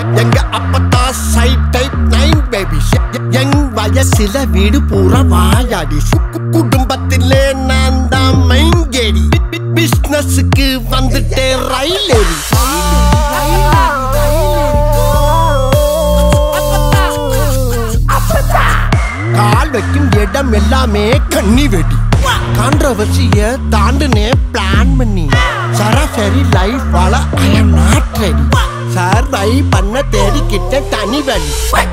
எங்க அப்பத்தா side type nine baby எங் வயசுல வீடு பூரா வாயாடி கு- குடும்பத்திலே நான் தான் மைன் கேடி பிசினஸுக்கு வந்துட்டேன் ரயில் ஏறி கால் வைக்கும் இடம் எல்லாமே கண்ணி வெடி கான்ட்ரவர்சிய தாண்டுனே பிளான் பண்ணி சராசரி லைஃப் வாழ I am not ready survive பண்ண தேடிக்கிட்ட தனி வழி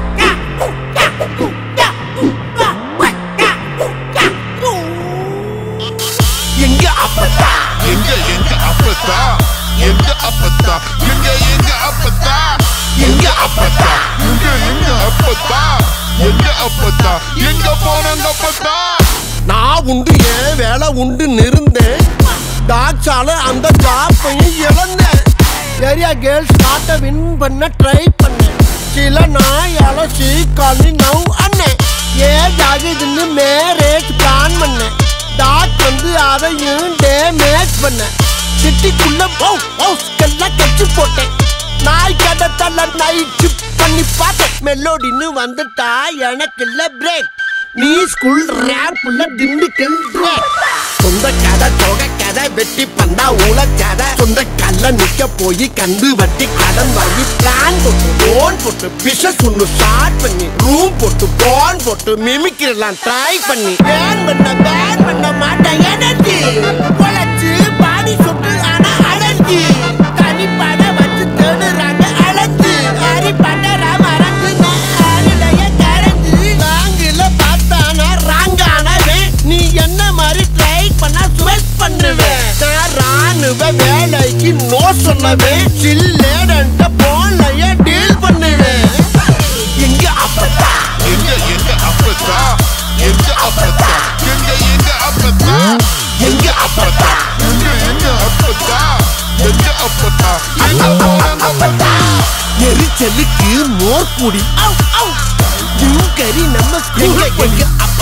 எங்க அப்பத்தா எங்க எங்க அப்பத்தா எங்க அப்பத்தா எங்க எங்க அப்பத்தா எங்க அப்பத்தா எங்க எங்க அப்பத்தா எங்க அப்பத்தா எங்க போனாங்க அப்பத்தா நான் உண்டு ஏன் வேலை உண்டு இருந்தேன் டாக்ஸால அந்த ஜாப்பையும் இழந்தேன் ஏரியா கேர்ள்ஸ் காட்ட வின் பண்ண ட்ரை பண்ணேன் சில நாய் அலசி காலி நவ் அண்ணன் ஏஜ் ஆகுதுன்னு மேரேஜ் பிளான் பண்ணேன் டாக் வந்து அதையும் டேமேஜ் பண்ணேன் சிட்டிக்குள்ள ஹவுஸ்க்கெல்லாம் கட்சி போட்டேன் நாய் கடத்தல நைட்டு பண்ணி பார்த்தேன் மெலோடின்னு வந்துட்டா எனக்கு இல்ல பிரேக் நீ ஸ்கூல் ரேப்புள்ள திண்டுக்கல் பிரேக் சொந்த கதை தொகை கதை வெட்டி பந்தா ஊழ கதை சொந்த கல்ல நிக்க போய் கந்து வட்டி கடன் வாங்கி பிளான் போட்டு லோன் போட்டு பிசஸ் ஒன்று ஸ்டார்ட் பண்ணி ரூம் போட்டு போன் போட்டு மிமிக்கிறலாம் ட்ரை பண்ணி பேன் பண்ண பேன் பண்ண மாட்டேன் எனர்ஜி பொழைச்சு பாடி சொட்டு ஆனா அலர்ஜி தனிப்பட வச்சு தேடுறாங்க அலர்ஜி ஹரி பட்டரா மறந்து ஆளுடைய கரைஞ்சு நாங்கள பார்த்தானா ராங்கானவே நீ என்ன மாதிரி ட்ரை பண்ணா ஸ்வெட் பண்ணுவேன் நான் ராணுவ வேலைக்கு நோ சொல்லுவேன் சில்லேடன்ட்ட போன்லயே டீல் பண்ணுவேன் எங்க அப்பத்தா எங்க எங்க அப்பத்தா எங்க அப்பத்தா எங்க எங்க அப்பத்தா எங்க அப்பத்தா எங்க எங்க அப்பத்தா எங்க அப்பத்தா எங்க போனாங்க அப்பத்தா எரிச்சலுக்கு மோர் குடி கறி நம்ம எங்க எங்க